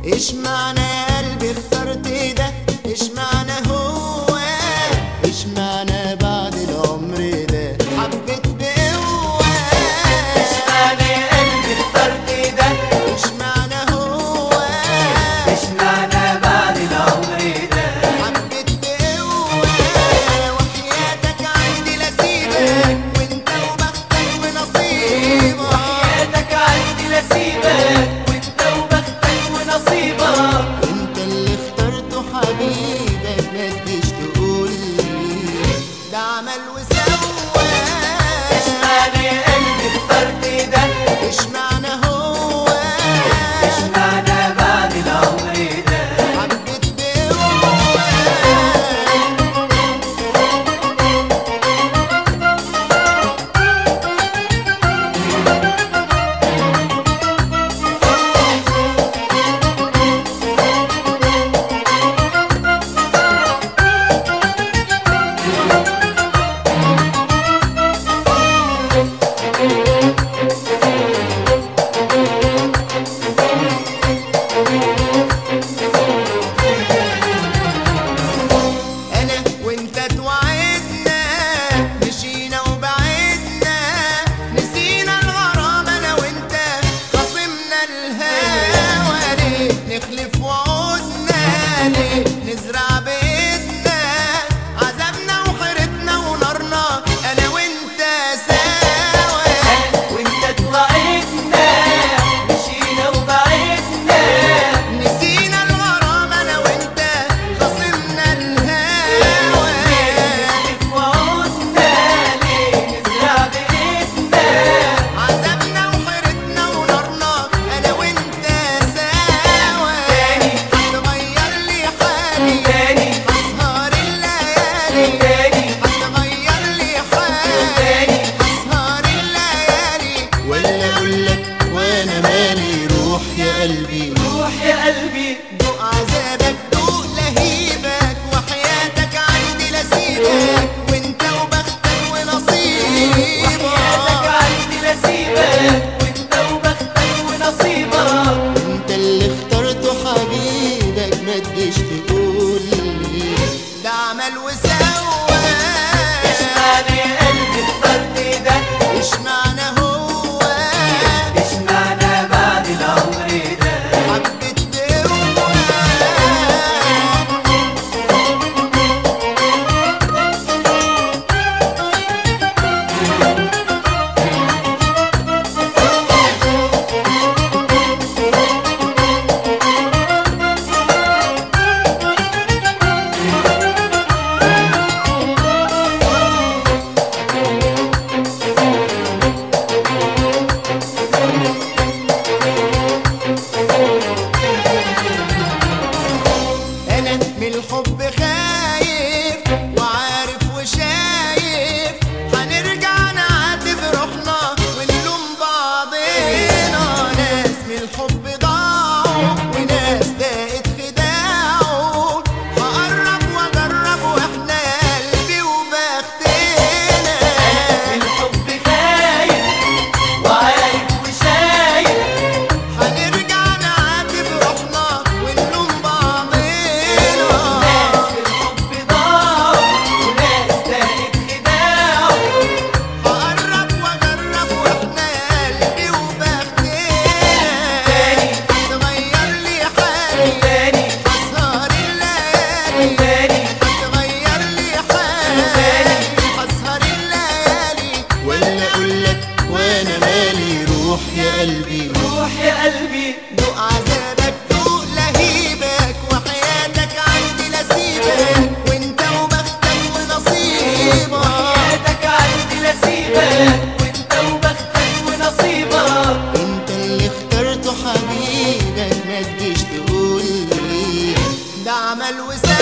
ايش معنى يا قلبي اخترت ده ايش معنى هو ايش معنى بعد العمر ده حبيت بقوة ايش معنى يا قلبي اخترت ده ايش معنى هو ايش معنى بعد العمر ده حبيت بقوة وحياتك عندي لسيبك وانت وبختك ونصيبك حياتك عندي لسيبك وانت وبختك ونصيبك انت اللي اخترته حبيبك ما تجيش تقول لي ده عمل وسوى ايش معنى يا قلبي اخترت ده ايش معنى هو ايش معنى بعد العمر ده حبيت بقوة انا وانت توعدنا مشينا وبعدنا نسينا الغرام انا وانت خصمنا الهوى ليه نخلف وعودنا ليه نزرع بيتنا عذابنا وحيرتنا ونارنا انا وانت سوا وانت توعدنا مشينا وبعدنا نسينا الغرام انا وانت خصمنا الهوى نخلف وعودنا ليه نزرع بإيدنا عذابنا وحيرتنا ونارنا انا وانت سوا تاني. هتغير لي حالي تاني اسهر الليالي تاني هتغير لي حالي تاني اسهر الليالي ولا اقول لك وانا مالي روح يا قلبي روح يا قلبي دوق عذابك دوق لهيبك وحياتك عندي لسيبك وانت وبختك وحياتك ونصيبك عندي لسيبك وانت وبختك ونصيبك انت اللي اخترته حبيبك ما تجيش تقول لي ده عمل وسوى ايش معنى يا قلبي اخترت ده ايش معنى هو ايش معنى بعد العمر ده حبيت بقوة انا من الحب خايف وعارف وشايف هنرجع نعاتب روحنا ونلوم بعضنا ناس من الحب ضاعوا وناس دقت خداعه هقرب واجرب واحنا قلبي وبختنا الحب خايف وعارف وشايف هنرجع نعاتب روحنا ونلوم بعضنا ناس الحب ضاع وناس تانت خداع هقرب واجرب واحنا قلبي وبختنا تاني هتغير لي حالي تاني اسهر الليالي تاني هتغير لي حالي اسهر الليالي ولا اقول لك وانا مالي روح يا قلبي روح يا قلبي دوق عذابك دوق لهيبك وحياتك عندي لسيبك وانت وبختك ونصيبك حياتك عندي لسيبك وانت وبختك ونصيبك انت اللي اخترته حبيبك ما تجيش تقول لي ده عمل وسوى